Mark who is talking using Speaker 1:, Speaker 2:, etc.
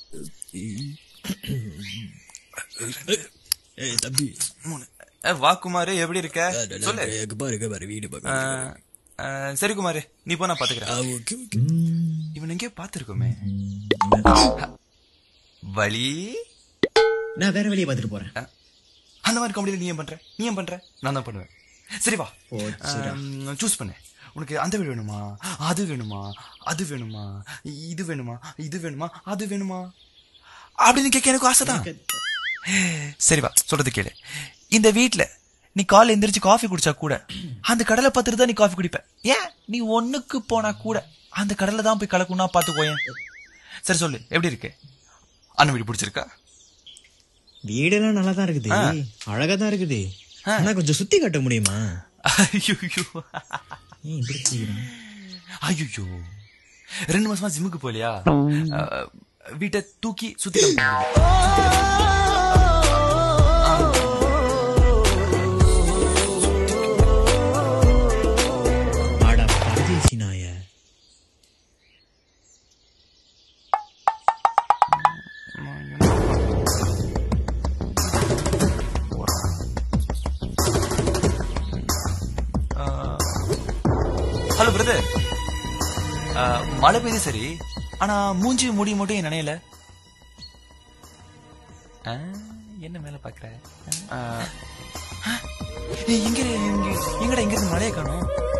Speaker 1: ஏய் தம்பி
Speaker 2: மூணு ஏ, வா குமாரு எப்படி இருக்க சொல்லு
Speaker 1: எங்க பாரு எங்க பாரு வீடு
Speaker 2: ஆ,
Speaker 1: பக்கம்
Speaker 2: ஆ, சரி குமாரு நீ போ நான் பாத்துக்கிறேன்
Speaker 1: ஓகே ஓகே
Speaker 2: இவன் எங்கேயோ பாத்துருக்கோமே வழி
Speaker 3: நான் வேற வெளியே பார்த்துட்டு போறேன்
Speaker 2: ஆ, அந்த மாதிரி காமெடியில நீ ஏன் பண்ற நீ ஏன் பண்ற நான் தான் பண்ணுவேன் சரி வா
Speaker 3: போச்சுடா.
Speaker 2: சூஸ் பண்ணு உனக்கு அந்த வீடு வேணுமா அது வேணுமா அது வேணுமா இது வேணுமா இது வேணுமா அது வேணுமா அப்படின்னு கேட்க எனக்கு ஆசைதான் சரி வா சொல்றது கேளு இந்த வீட்ல நீ காலைல எந்திரிச்சு காஃபி குடிச்சா கூட அந்த கடலை பார்த்துட்டு தான் நீ காஃபி குடிப்ப ஏன் நீ ஒண்ணுக்கு போனா கூட அந்த கடலை தான் போய் கலக்குனா பாத்துக்கோயேன் சரி சொல்லு எப்படி இருக்கு அண்ணன் வீடு பிடிச்சிருக்கா
Speaker 3: வீடெல்லாம் நல்லா தான் இருக்குது அழகா தான் இருக்குது ஆனா கொஞ்சம் சுத்தி காட்ட முடியுமா
Speaker 2: ஐயோ
Speaker 3: ஏன் இப்படி செய்யறேன்
Speaker 2: ஐயோ ரெண்டு மாசமா ஜிம்முக்கு போலியா அஹ், வீட்டை தூக்கி சுத்தி காமிக்க
Speaker 3: ஆடா பரதேசி நாய
Speaker 2: ஹலோ பிரதர் மழை பெய்யுது சரி ஆனா மூஞ்சி முடி மட்டும் என் நினையல ஆ, என்ன மேல பாக்குற ஆ, ஆ, எங்க இரு- எங்க- எங்கடா இங்க இருந்து மழையை காணும்